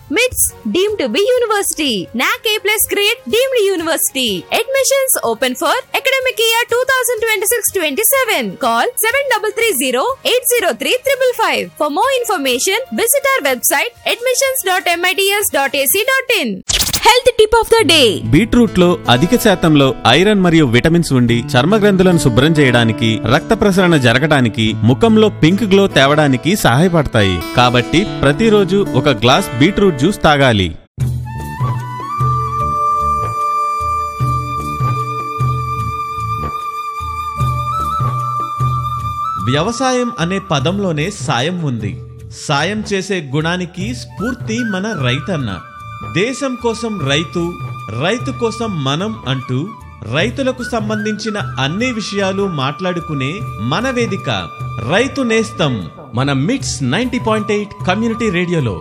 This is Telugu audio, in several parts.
మిట్స్ deem to be university NAAC A plus grade deemed university admissions open for academic year two thousand twenty six twenty seven call seven double three zero eight zero three triple five for more information visit our website admissions dot MITS dot AC dot in health tip of the day beetroot లో అధిక శాతంలో ఐరన్ మరియు విటమిన్స్ ఉండి చర్మ గ్రంథులను శుభ్రం చేయడానికి రక్త ప్రసరణ జరగడానికి ముఖంలో పింక్ గ్లో తేవడానికి సహాయపడతాయి కాబట్టి ప్రతిరోజు ఒక గ్లాస్ బీట్రూట్ జ్యూస్ తాగాలి వ్యవసాయం అనే పదంలోనే సాయం ఉంది సాయం చేసే గుణానికి స్ఫూర్తి మన రైతన్న దేశం కోసం రైతు రైతు కోసం మనం అంటూ రైతులకు సంబంధించిన అన్ని విషయాలు మాట్లాడుకునే మన వేదిక రైతు నేస్తం మన MITS ninety point eight community రేడియోలో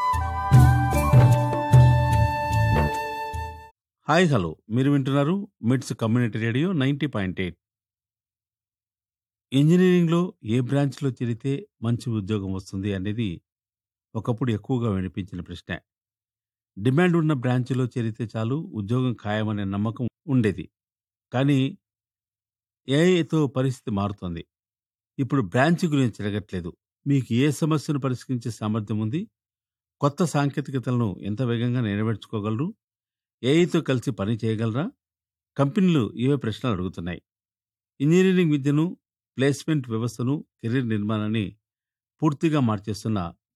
హాయ్ హలో మీరు వింటున్నారు MITS community radio ninety point eight ఇంజనీరింగ్లో ఏ బ్రాంచ్లో చేరితే మంచి ఉద్యోగం వస్తుంది అనేది ఒకప్పుడు ఎక్కువగా వినిపించిన ప్రశ్న డిమాండ్ ఉన్న బ్రాంచ్లో చేరితే చాలు ఉద్యోగం ఖాయమనే నమ్మకం ఉండేది కానీ ఏఐతో పరిస్థితి మారుతోంది ఇప్పుడు బ్రాంచ్ గురించి జరగట్లేదు మీకు ఏ సమస్యను పరిష్కరించే సామర్థ్యం ఉంది కొత్త సాంకేతికతలను ఎంత వేగంగా నెరవేర్చుకోగలరు ఏఐతో కలిసి పని చేయగలరా కంపెనీలు ఇవే ప్రశ్నలు అడుగుతున్నాయి ఇంజనీరింగ్ విద్యను ప్లేస్మెంట్ వ్యవస్థను కెరీర్ నిర్మాణాన్ని పూర్తిగా మార్చేస్తున్న